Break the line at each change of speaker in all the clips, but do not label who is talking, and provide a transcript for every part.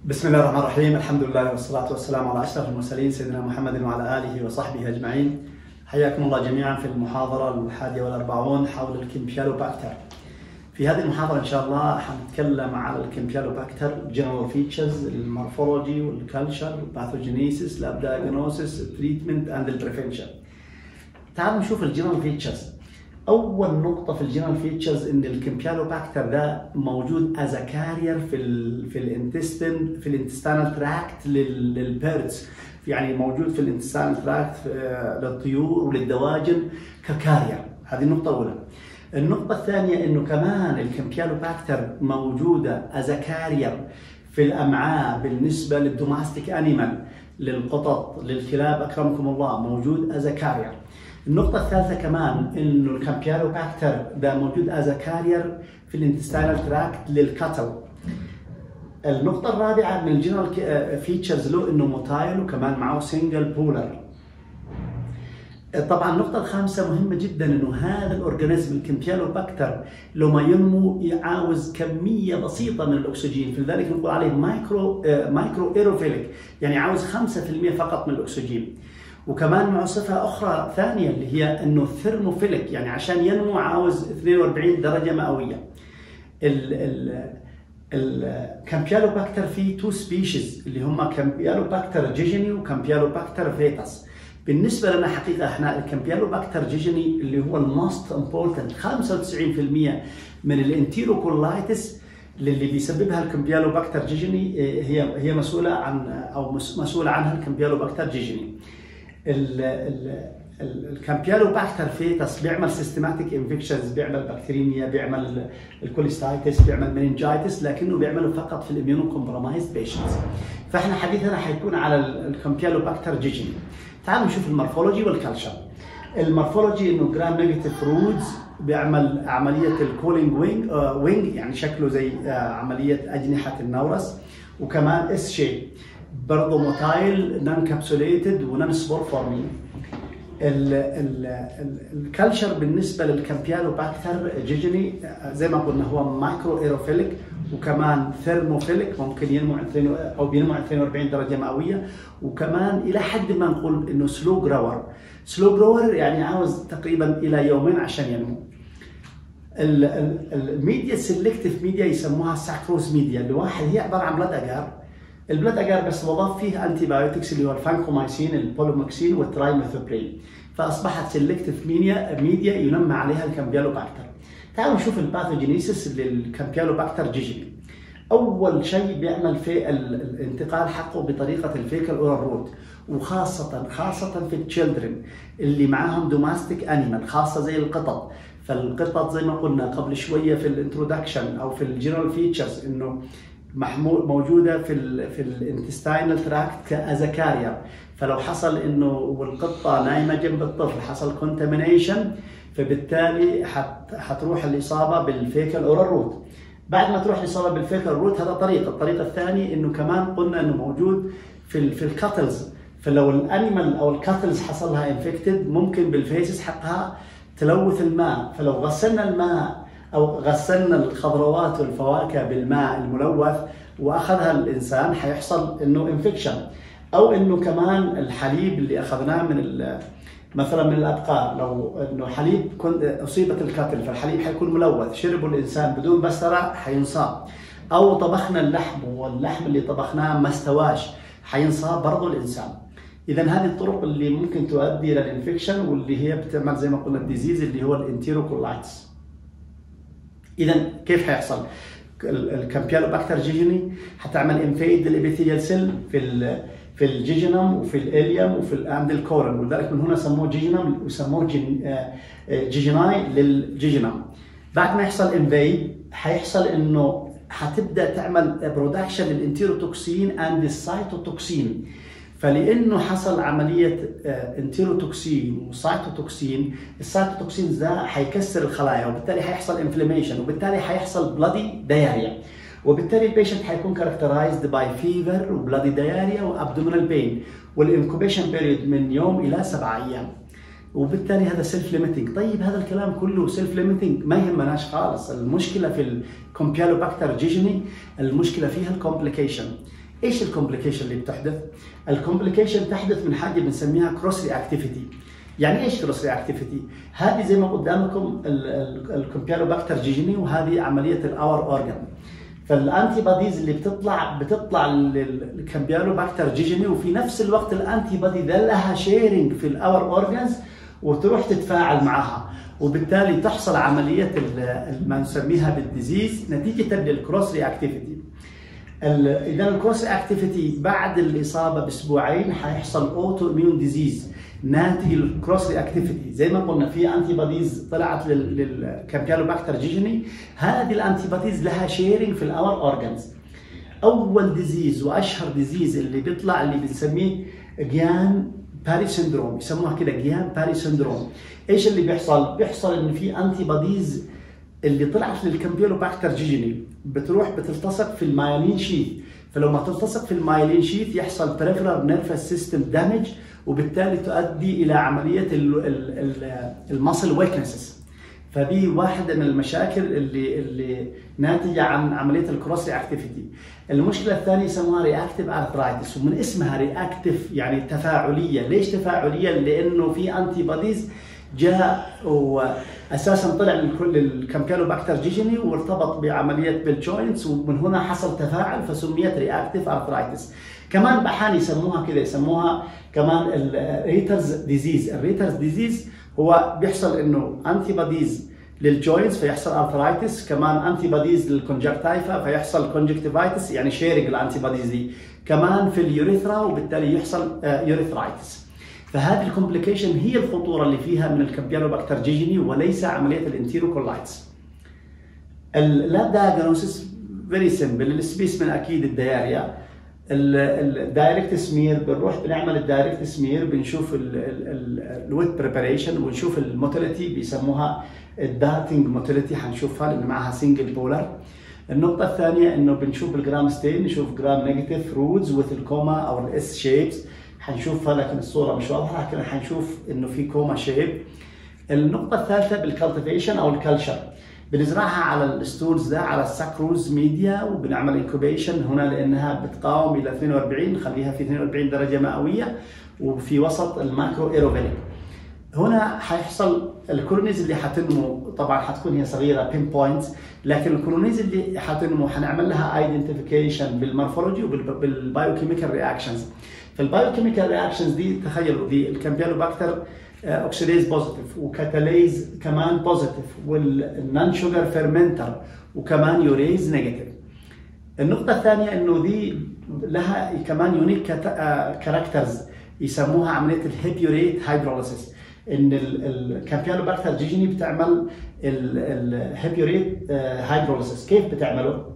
بسم الله الرحمن الرحيم الحمد لله والصلاة والسلام على أشرف المرسلين سيدنا محمد وعلى آله وصحبه أجمعين حياكم الله جميعا في المحاضرة الحادية والأربعون حول الكمبيالوباكتر في هذه المحاضرة إن شاء الله حنتكلم على الكمبيالوباكتر جنرال فيتشرز المورفولوجي والكالتشر الباثوجينيسيس لاب دايجنوسيس التريتمنت اند البريفنشن تعالوا نشوف الجنرال فيتشرز اول نقطه في الجنرال فيتشرز ان الكمبيالوباكتر ده موجود از كارير في ال في الانتستين في الانتستانال تراكت للبيردز يعني موجود في الانتستانال تراكت للطيور وللدواجن ككارير هذه النقطه الاولى النقطة الثانية انه كمان الكمبيالوباكتر موجودة از كارير في الامعاء بالنسبة للدوماستيك انيمال للقطط للكلاب اكرمكم الله موجود از كارير النقطة الثالثة كمان انه الكامبيالوباكتر ده موجود از كارير في الانتستينال تراكت للكتل. النقطة الرابعة من الجنرال فيتشرز له انه موتايل وكمان معه سنجل بولر. طبعا النقطة الخامسة مهمة جدا انه هذا الاورجانيزم الكمبيالوباكتر لما ينمو يعاوز كمية بسيطة من الاكسجين فلذلك نقول عليه مايكرو مايكرو ايروفيليك يعني عاوز 5% فقط من الاكسجين. وكمان معه صفة أخرى ثانية اللي هي إنه ثيرموفيليك يعني عشان ينمو عاوز 42 درجة مئوية. ال ال الكامبيالوباكتر فيه تو سبيشيز اللي هم كامبيالوباكتر جيجيني وكامبيالوباكتر فيتاس. بالنسبة لنا حقيقة احنا الكامبيالوباكتر جيجيني اللي هو الموست امبورتنت 95% من الانتيروكولايتس اللي بيسببها الكامبيالوباكتر جيجيني هي هي مسؤولة عن أو مسؤولة عنها الكامبيالوباكتر جيجيني. الكامبيالوباكتر فيتس بيعمل سيستماتيك انفكشنز بيعمل بكتيريميا بيعمل الكوليستايتس بيعمل مننجايتس لكنه بيعمله فقط في الاميونو كومبرومايزد بيشنتس فاحنا حديثنا حيكون على الكامبيالوباكتر جيجيني تعالوا نشوف المورفولوجي والكالتشر المورفولوجي انه جرام نيجاتيف رودز بيعمل عمليه الكولينج وينج وينج يعني شكله زي عمليه اجنحه النورس وكمان اس شيب برضه موتايل نون كابسوليتد ونون سبور فورمين الكالتشر بالنسبه للكامبيالوباكتر جيجيني زي ما قلنا هو مايكرو ايروفيليك وكمان ثيرموفيليك ممكن ينمو عند او بينمو عند 42 درجه مئويه وكمان الى حد ما نقول انه سلو جراور سلو جراور يعني عاوز تقريبا الى يومين عشان ينمو الميديا سيلكتيف ميديا يسموها ساكروز ميديا اللي واحد هي عباره عن بلاد اجار البلاد اجار بس وضاف فيه انتي بايوتكس اللي هو الفانكومايسين البولومكسين والترايميثوبرين فاصبحت سيلكتيف ميديا ميديا ينمى عليها الكامبيالوباكتر تعالوا نشوف الباثوجينيسيس للكامبيالوباكتر جيجيني اول شيء بيعمل في الانتقال حقه بطريقه الفيكال اورال روت وخاصه خاصه في التشيلدرن اللي معاهم دوماستيك انيمال خاصه زي القطط فالقطط زي ما قلنا قبل شويه في الانترودكشن او في الجنرال فيتشرز انه محمول موجوده في ال في الانتستينال تراكت كازكارير فلو حصل انه والقطه نايمه جنب الطفل حصل كونتامينيشن فبالتالي حت حتروح الاصابه بالفيكال اورال روت بعد ما تروح الاصابه بالفيكال روت هذا طريقه الطريقه الثاني انه كمان قلنا انه موجود في ال في الكاتلز فلو الانيمال او الكاتلز حصل لها انفكتد ممكن بالفيسز حقها تلوث الماء فلو غسلنا الماء او غسلنا الخضروات والفواكه بالماء الملوث واخذها الانسان حيحصل انه انفكشن او انه كمان الحليب اللي اخذناه من مثلا من الابقار لو انه حليب كنت اصيبت الكاتل فالحليب حيكون ملوث شربه الانسان بدون بستره حينصاب او طبخنا اللحم واللحم اللي طبخناه ما استواش حينصاب برضه الانسان اذا هذه الطرق اللي ممكن تؤدي الى الانفكشن واللي هي بتعمل زي ما قلنا الديزيز اللي هو الانتيروكولايتس اذا كيف حيحصل؟ الكامبيالوباكتر جيجيني حتعمل انفيد للابيثيليال سيل في ال في الجيجينم وفي الاليوم وفي الاند الكورن ولذلك من هنا سموه جيجينم وسموه جيجيناي للجيجينم بعد ما يحصل انفيد حيحصل انه حتبدا تعمل برودكشن للانتيروتوكسين اند السايتوتوكسين فلانه حصل عمليه انتيروتوكسين وسايتوتوكسين السايتوتوكسين ده حيكسر الخلايا وبالتالي حيحصل انفلاميشن وبالتالي حيحصل بلادي داياريا وبالتالي البيشنت حيكون كاركترايزد باي فيفر وبلادي داياريا وابدومينال بين والانكوبيشن بيريود من يوم الى سبعة ايام وبالتالي هذا سيلف ليميتنج طيب هذا الكلام كله سيلف ليميتنج ما يهمناش خالص المشكله في الكومبيالوباكتر جيجيني المشكله فيها الكومبليكيشن ايش الكومبليكيشن اللي بتحدث؟ الكومبليكيشن تحدث من حاجه بنسميها كروس رياكتيفيتي يعني ايش كروس رياكتيفيتي؟ هذه زي ما قدامكم الكمبيالوباكتر جيجيني وهذه عمليه الاور اورجان فالانتي بوديز اللي بتطلع بتطلع للكمبيالوباكتر جيجيني وفي نفس الوقت الانتي بودي ده لها شيرنج في الاور اورجانز وتروح تتفاعل معها وبالتالي تحصل عمليه ما نسميها بالديزيز نتيجه للكروس رياكتيفيتي اذا الكروس رياكتيفيتي بعد الاصابه باسبوعين حيحصل اوتو اميون ديزيز ناتج الكروس رياكتيفيتي زي ما قلنا في انتي بوديز طلعت للكامبيالوباكتر جيجيني هذه الانتي بوديز لها شيرنج في الاور اورجانز اول ديزيز واشهر ديزيز اللي بيطلع اللي بنسميه جيان باري سندروم يسموها كده جيان باري سندروم ايش اللي بيحصل بيحصل ان في انتي بوديز اللي طلعت للكامبيولوباكتر جيجيني بتروح بتلتصق في المايلين شيث فلو ما تلتصق في المايلين شيث يحصل بريفرال نيرفس سيستم دامج وبالتالي تؤدي الى عمليه المسل ويكنسز فدي واحده من المشاكل اللي اللي ناتجه عن عمليه الكروس رياكتيفيتي المشكله الثانيه يسموها رياكتيف ارثرايتس ومن اسمها رياكتيف يعني تفاعليه ليش تفاعليه لانه في انتي بوديز جاء واساسا طلع لكل الكامبيلوباكتر جيجيني وارتبط بعمليه بالجوينتس ومن هنا حصل تفاعل فسميت رياكتيف ارثرايتس كمان بحان يسموها كده يسموها كمان الريترز ديزيز الريترز ديزيز هو بيحصل انه انتي بوديز للجوينتس فيحصل ارثرايتس كمان انتي بوديز للكونجكتيفا فيحصل كونجكتيفايتس يعني شيرنج الانتي بوديز دي كمان في اليوريثرا وبالتالي يحصل يوريثرايتس فهذه الكومبليكيشن هي الخطوره اللي فيها من الكامبيانوباكتر جيجيني وليس عمليه الانتيروكولايتس اللاب دايجنوسيس فيري سمبل السبيسمن اكيد الدياريا الدايركت سمير بنروح بنعمل الدايركت سمير بنشوف الويت بريباريشن ونشوف الموتيليتي بيسموها الدارتنج موتيليتي حنشوفها لان معها سنجل بولر النقطة الثانية انه بنشوف الجرام ستين نشوف جرام نيجاتيف رودز وذ الكوما او الاس شيبس حنشوفها لكن الصورة مش واضحة لكن حنشوف انه في كوما شيب النقطة الثالثة بالكالتيفيشن او الكلشر بنزرعها على الستولز ده على الساكروز ميديا وبنعمل انكوبيشن هنا لانها بتقاوم الى 42 نخليها في 42 درجه مئويه وفي وسط الماكرو ايروفيليك هنا حيحصل الكولونيز اللي حتنمو طبعا حتكون هي صغيره بين بوينتس لكن الكولونيز اللي حتنمو حنعمل لها ايدنتيفيكيشن بالمورفولوجي وبالبايوكيميكال رياكشنز فالبايوكيميكال رياكشنز دي تخيلوا دي الكامبيالوباكتر اوكسيديز بوزيتيف وكاتاليز كمان بوزيتيف والنون شوجر فيرمنتر وكمان يوريز نيجاتيف النقطة الثانية انه دي لها كمان يونيك كاركترز يسموها عملية الهيبيوريت هيدروليسيس ان الكامبيالوباكتر جيجيني بتعمل الهيبيوريت هيدروليسيس كيف بتعمله؟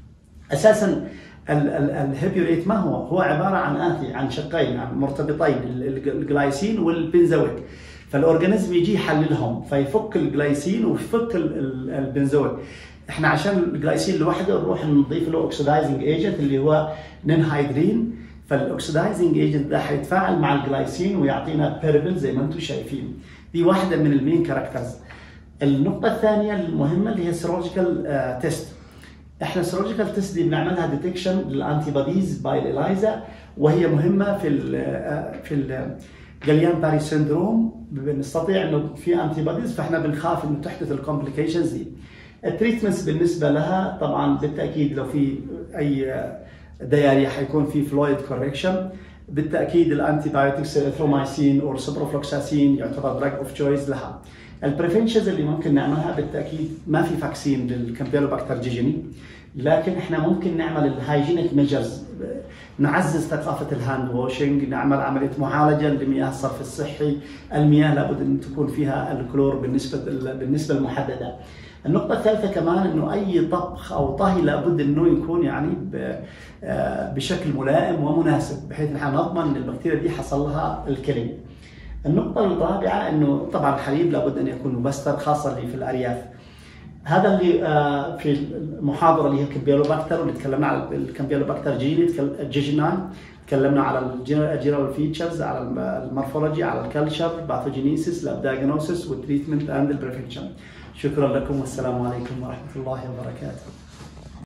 اساسا الهيبيوريت ما هو؟ هو عباره عن اتي عن شقين عن مرتبطين الجلايسين والبنزويك فالاورجانيزم يجي يحللهم فيفك الجلايسين ويفك البنزويك احنا عشان الجلايسين لوحده نروح نضيف له اوكسيدايزنج ايجنت اللي هو نينهايدرين فالاوكسيدايزنج ايجنت ده حيتفاعل مع الجلايسين ويعطينا بيربل زي ما انتم شايفين دي واحده من المين كاركترز النقطه الثانيه المهمه اللي هي سيرولوجيكال تيست احنا السيرولوجيكال تيست دي بنعملها ديتكشن للانتي بوديز باي الاليزا وهي مهمه في ال في ال جليان باري سيندروم بنستطيع انه في انتي بوديز فاحنا بنخاف انه تحدث الكومبليكيشنز دي التريتمنتس بالنسبه لها طبعا بالتاكيد لو في اي دياريا حيكون في فلويد كوركشن بالتاكيد الانتي بايوتكس الاريثرومايسين او السبروفلوكساسين يعتبر دراج اوف تشويس لها البريفنشنز اللي ممكن نعملها بالتاكيد ما في فاكسين للكامبيلوباكتر جيجيني لكن احنا ممكن نعمل الهايجينيك ميجرز نعزز ثقافه الهاند واشنج نعمل عمليه معالجه لمياه الصرف الصحي المياه لابد ان تكون فيها الكلور بالنسبه بالنسبه المحدده النقطة الثالثة كمان انه اي طبخ او طهي لابد انه يكون يعني بشكل ملائم ومناسب بحيث نحن نضمن ان البكتيريا دي حصل لها الكلين. النقطة الرابعة انه طبعا الحليب لابد ان يكون مبستر خاصة اللي في الارياف. هذا اللي في المحاضرة اللي هي الكمبيلوباكتر واللي تكلمنا على الكمبيلوباكتر جيني جيجينان تكلمنا على الجنرال فيتشرز على المورفولوجي على الكالتشر باثوجينيسيس لاب دايجنوسيس والتريتمنت اند البريفنشن شكرا لكم والسلام عليكم ورحمه الله وبركاته